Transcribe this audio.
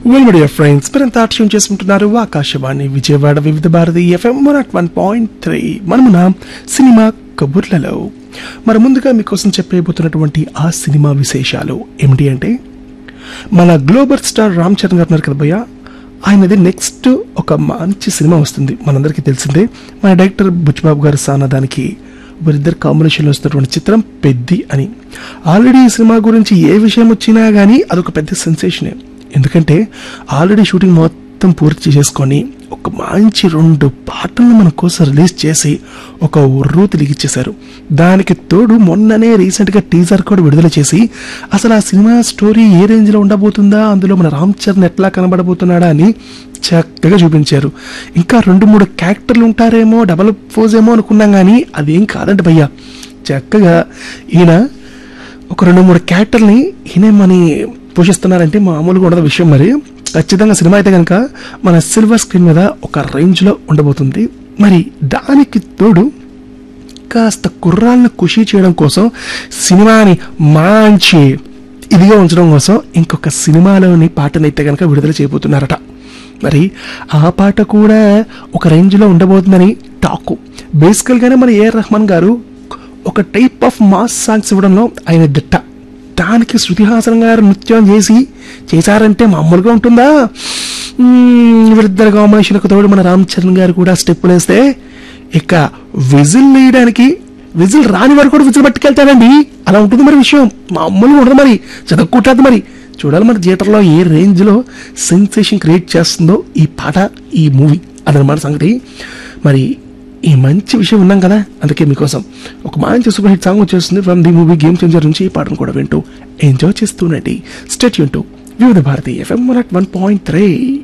well my dear friends మీరంతా tune చేసుకుంటున్నారు Akashvani Vijayawada Vividh Bharati FM one at one point three మనమున cinema కబుర్లలో మరి ముందుగా మీకోసం చెప్పబోతున్నటువంటి ఆ సినిమా విశేషాలు ఏమిటి అంటే మన గ్లోబల్ స్టార్ రామ్ చరణ్ గారు ఉన్నారు కదా భయ్య ఆయనది నెక్స్ట్ ఒక మంచి సినిమా వస్తుంది మనందరికీ తెలిసిందే మన డైరెక్టర్ బుచ్చిబాబు గారు సానా దానికి వీరిద్దరు కాంబినేషన్లో వస్తున్నటువంటి చిత్రం పెద్ది అని ఆల్రెడీ ఈ సినిమా గురించి ఏ విషయం వచ్చినా కానీ అదొక పెద్ద సెన్సేషనే ఎందుకంటే ఆల్రెడీ షూటింగ్ మొత్తం పూర్తి చేసుకొని ఒక మంచి రెండు పాటలను మన కోసం రిలీజ్ చేసి ఒక ఉర్రూ తిరిగిచ్చేశారు దానికి తోడు మొన్ననే రీసెంట్గా టీజర్ కూడా విడుదల చేసి అసలు ఆ సినిమా స్టోరీ ఏ రేంజ్లో ఉండబోతుందా అందులో మన రామ్ చరణ్ ఎట్లా కనబడబోతున్నాడా అని చక్కగా చూపించారు ఇంకా రెండు మూడు క్యారెక్టర్లు ఉంటారేమో డబల్ ఫోజ్ ఏమో అనుకున్నాం కానీ అదేం కాదంట భయ్యా చక్కగా ఈయన ఒక రెండు మూడు క్యారెక్టర్ని ఈయన మని పోషిస్తున్నారంటే మామూలుగా ఉండదు విషయం మరి ఖచ్చితంగా సినిమా అయితే కనుక మన సిల్వర్ స్క్రీన్ మీద ఒక రేంజ్లో ఉండబోతుంది మరి దానికి తోడు కాస్త కుర్రాలను ఖుషి చేయడం కోసం సినిమాని మంచి ఇదిగా ఉంచడం కోసం ఇంకొక సినిమాలోని పాటనైతే కనుక విడుదల చేయబోతున్నారట మరి ఆ పాట కూడా ఒక రేంజ్లో ఉండబోతుందని టాకు బేసికల్గానే మన ఏఆర్ రెహమాన్ గారు ఒక టైప్ ఆఫ్ మాస్ సాంగ్స్ ఇవ్వడంలో ఆయన దిట్ట దానికి శృతి హాసన్ గారు నృత్యం చేసి చేశారంటే మామూలుగా ఉంటుందా మ్మ్, వీరిద్దరు కాంబినేషన్కు తోడు మన రామ్ చరణ్ గారు కూడా స్టెప్పులు వేస్తే ఇక విజిల్ వేయడానికి విజిల్ రాని వారు కూడా విజిల్ పట్టుకెళ్తాడండి అలా ఉంటుంది మరి విషయం మామూలుగా ఉండదు మరి చదువుకుంటుంది మరి చూడాలి మరి థియేటర్లో ఏ రేంజ్లో సెన్సేషన్ క్రియేట్ చేస్తుందో ఈ పాట ఈ మూవీ అదనమాట సంగతి మరి ఈ మంచి విషయం ఉన్నాం కదా అందుకే మీకోసం ఒక మంచి సూపర్ హిట్ సాంగ్ వచ్చేస్తుంది from the movie game changer నుంచి ఈ పాటను కూడా వింటూ ఎంజాయ్ చేస్తూనండి స్టేట్ యూన్ to Vividh Bharati FM one at one point three